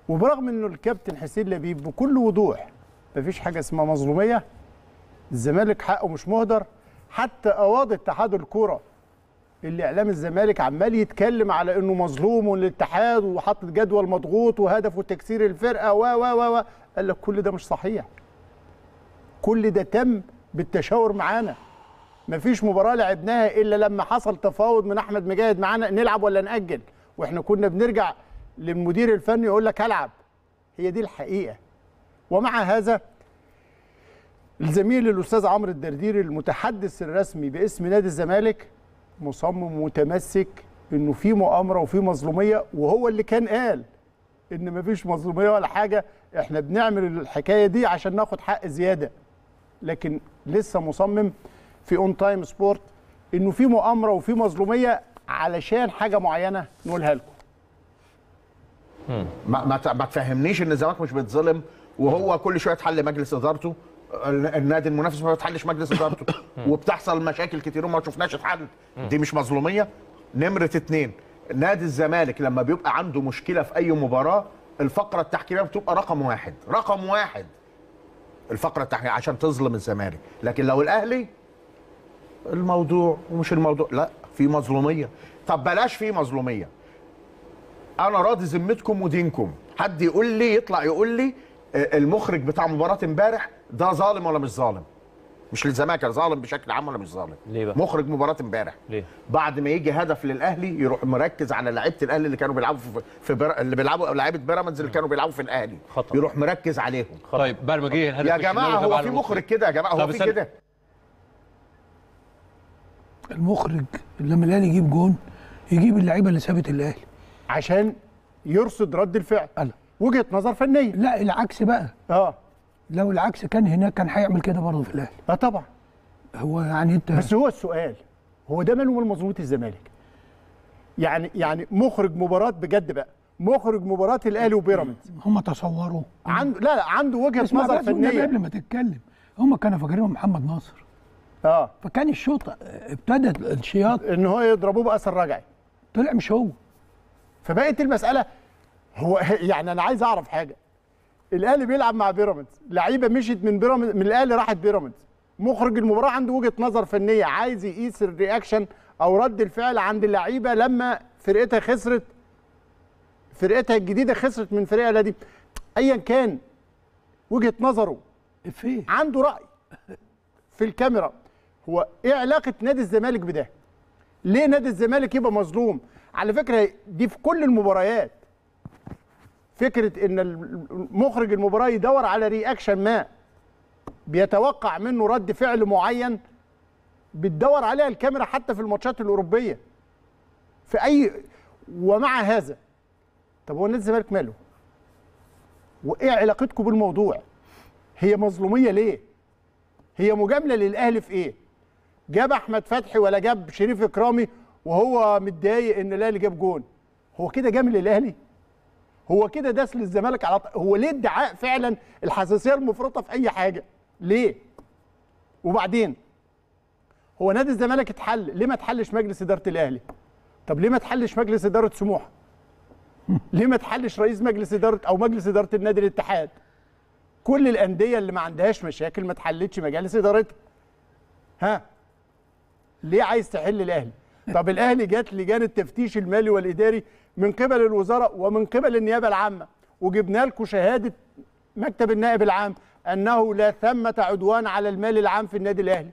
وبرغم انه الكابتن حسين لبيب بكل وضوح مفيش حاجه اسمها مظلوميه الزمالك حقه مش مهدر حتى قواضي اتحاد الكوره اللي اعلام الزمالك عمال يتكلم على انه مظلوم والاتحاد وحاطط جدول مضغوط وهدفه تكسير الفرقه و و و و قال لك كل ده مش صحيح كل ده تم بالتشاور معانا مفيش مباراه لعبناها الا لما حصل تفاوض من احمد مجاهد معانا نلعب ولا ناجل واحنا كنا بنرجع للمدير الفني يقول لك هلعب هي دي الحقيقه ومع هذا الزميل الاستاذ عمرو الدرديري المتحدث الرسمي باسم نادي الزمالك مصمم متمسك انه في مؤامره وفي مظلوميه وهو اللي كان قال ان مفيش مظلوميه ولا حاجه احنا بنعمل الحكايه دي عشان ناخد حق زياده لكن لسه مصمم في اون تايم سبورت انه في مؤامره وفي مظلوميه علشان حاجه معينه نقولها لكم ما ما ت- ما تفهمنيش ان الزمالك مش بيتظلم وهو كل شويه تحل مجلس ادارته ال- النادي المنافس ما بتحلش مجلس ادارته وبتحصل مشاكل كتير وما شفناش اتحل دي مش مظلوميه نمره اتنين نادي الزمالك لما بيبقى عنده مشكله في اي مباراه الفقره التحكيميه بتبقى رقم واحد رقم واحد الفقره التحكيميه عشان تظلم الزمالك لكن لو الاهلي الموضوع ومش الموضوع لا في مظلوميه طب بلاش في مظلوميه انا راضي ذمتكم ودينكم حد يقول لي يطلع يقول لي آه، المخرج بتاع مباراه امبارح ده ظالم ولا مش ظالم مش للزمالك ظالم بشكل عام ولا مش ظالم ليه بقى؟ مخرج مباراه امبارح ليه؟ بعد ما يجي هدف للاهلي يروح مركز على لعيبه الاهلي اللي كانوا بيلعبوا في, في بر... اللي بيلعبوا لعيبه بيراميدز اللي كانوا بيلعبوا في الاهلي خطأ. يروح مركز عليهم طيب بعد ما جه الهدف يا الشناوي جماعه تبع هو في المخرج. مخرج كده يا جماعه هو طب في استنى. كده المخرج لما الاهلي يجيب جون يجيب اللعيبه اللي سابت الاهلي عشان يرصد رد الفعل ألا. وجهه نظر فنيه لا العكس بقى اه لو العكس كان هناك كان هيعمل كده برضه في الاهلي اه طبعا هو يعني انت بس هو السؤال هو ده ماله من مظلوميه الزمالك يعني يعني مخرج مباراه بجد بقى مخرج مباراه الاهلي وبيراميدز هم تصوروا عنده لا لا عنده وجهه اسمع نظر بس والنبي فنيه قبل ما تتكلم هم كانوا فاكرينه محمد ناصر اه فكان الشوط ابتدى الشياط ان هو يضربوه باثر رجعي طلع مش هو فبقت المساله هو يعني انا عايز اعرف حاجه الاهلي بيلعب مع بيراميدز لعيبه مشيت من بيراميدز من الاهلي راحت بيراميدز مخرج المباراه عنده وجهه نظر فنيه عايز يقيس الرياكشن او رد الفعل عند اللعيبه لما فرقتها خسرت فرقتها الجديده خسرت من فرقها القديم ايا كان وجهه نظره افيه عنده راي في الكاميرا هو ايه علاقه نادي الزمالك بده ليه نادي الزمالك يبقى مظلوم على فكره دي في كل المباريات فكره ان المخرج المباراه يدور على رياكشن ما بيتوقع منه رد فعل معين بتدور عليها الكاميرا حتى في الماتشات الاوروبيه في اي ومع هذا طب هو نادي الزمالك ماله وايه علاقتكم بالموضوع هي مظلوميه ليه هي مجامله للاهلي في ايه جاب احمد فتحي ولا جاب شريف اكرامي وهو متضايق ان الاهلي جاب جون هو كده جامل الاهلي هو كده داس للزمالك على ط- هو ليه ادعاء فعلا الحساسيه المفرطه في اي حاجه ليه وبعدين هو نادي الزمالك اتحل ليه ما اتحلش مجلس اداره الاهلي طب ليه ما اتحلش مجلس اداره سموحه ليه ما اتحلش رئيس مجلس اداره او مجلس اداره النادي الاتحاد كل الانديه اللي ما عندهاش مشاكل ما اتحلتش مجالس ادارتها ها ليه عايز تحل الاهلي طب الاهلي جات لجان التفتيش المالي والاداري من قبل الوزاره ومن قبل النيابه العامه وجبنا لكم شهاده مكتب النائب العام انه لا ثمه عدوان على المال العام في النادي الاهلي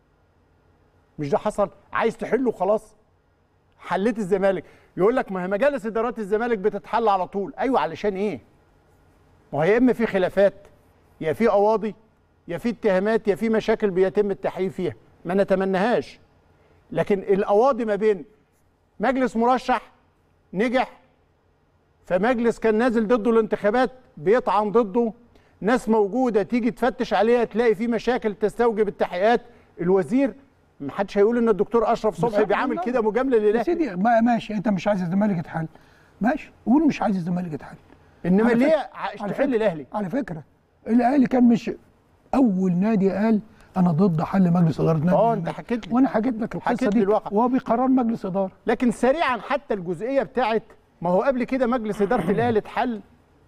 مش ده حصل عايز تحله خلاص حليت الزمالك يقول لك ما هي مجالس ادارات الزمالك بتتحل على طول ايوه علشان ايه ما هو يا اما في خلافات يا في قواضي يا في اتهامات يا في مشاكل بيتم التحقيق فيها ما نتمناهاش لكن القواضي ما بين مجلس مرشح نجح فمجلس كان نازل ضده الانتخابات بيطعن ضده ناس موجوده تيجي تفتش عليها تلاقي في مشاكل تستوجب التحقيقات الوزير ما حدش هيقول ان الدكتور اشرف صبحي بس- بيعامل لا. كده مجامله يا لله سيدي ما ماشي انت مش عايز الزمالك يتحل ماشي قول مش عايز الزمالك يتحل انما على ليه فكرة- عايز على تحل فكرة- الاهلي على فكره الاهلي كان مش اول نادي قال انا ضد حل مجلس اداره نادي اه انت الزمالك. حكيت لي وانا حكيت لك القصه حكيت دي لي الواقع. وهو بقرار مجلس اداره لكن سريعا حتى الجزئيه بتاعت ما هو قبل كده مجلس اداره الاهلي اتحل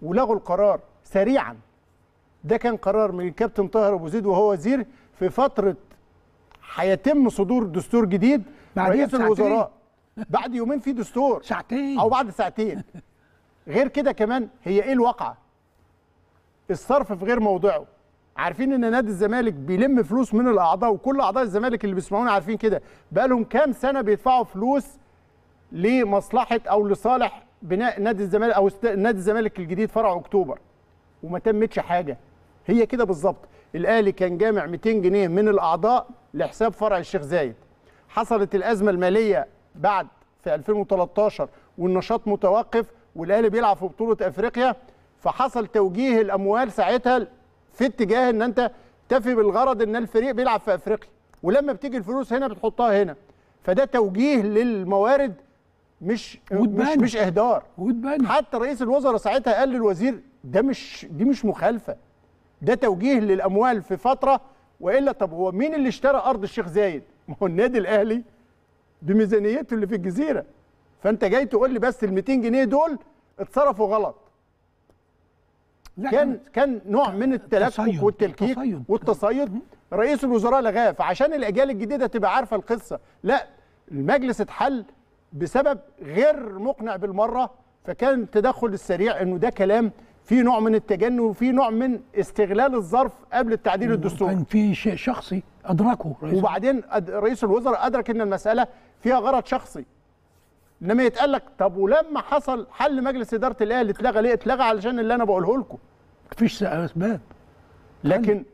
ولغوا القرار سريعا ده كان قرار من الكابتن طاهر ابو زيد وهو وزير في فتره هيتم صدور دستور جديد بعديها رئيس بساعتين. الوزراء بعد يومين في دستور ساعتين او بعد ساعتين غير كده كمان هي ايه الواقعه الصرف في غير موضعه عارفين ان نادي الزمالك بيلم فلوس من الاعضاء وكل اعضاء الزمالك اللي بيسمعونا عارفين كده بقالهم كام سنه بيدفعوا فلوس لمصلحه او لصالح بناء نادي الزمالك او است- نادي الزمالك الجديد فرع اكتوبر وما تمتش حاجه هي كده بالظبط الاهلي كان جامع 200 جنيه من الاعضاء لحساب فرع الشيخ زايد حصلت الازمه الماليه بعد في 2013 والنشاط متوقف والاهلي بيلعب في بطوله افريقيا فحصل توجيه الاموال ساعتها في اتجاه ان انت تفي بالغرض ان الفريق بيلعب في افريقيا ولما بتيجي الفلوس هنا بتحطها هنا فده توجيه للموارد مش مش وتبان. مش اهدار وتبان حتى رئيس الوزراء ساعتها قال للوزير ده مش دي مش مخالفه ده توجيه للاموال في فتره والا طب هو مين اللي اشترى ارض الشيخ زايد؟ ما هو النادي الاهلي بميزانيته اللي في الجزيره فانت جاي تقول لي بس ال 200 جنيه دول اتصرفوا غلط لا، كان كان نوع من التلكك تصيد. والتلكيك تصيد. والتصيد رئيس الوزراء لغاه فعشان الاجيال الجديده تبقى عارفه القصه لا المجلس اتحل بسبب غير مقنع بالمره فكان التدخل السريع انه ده كلام فيه نوع من التجنن وفيه نوع من استغلال الظرف قبل التعديل الدستوري كان في شيء شخصي ادركه رئيس وبعدين أد- رئيس الوزراء ادرك ان المساله فيها غرض شخصي انما يتقال لك طب ولما حصل حل مجلس اداره الاهلي اتلغى ليه؟ اتلغى علشان اللي انا بقوله لكم مفيش اسباب لكن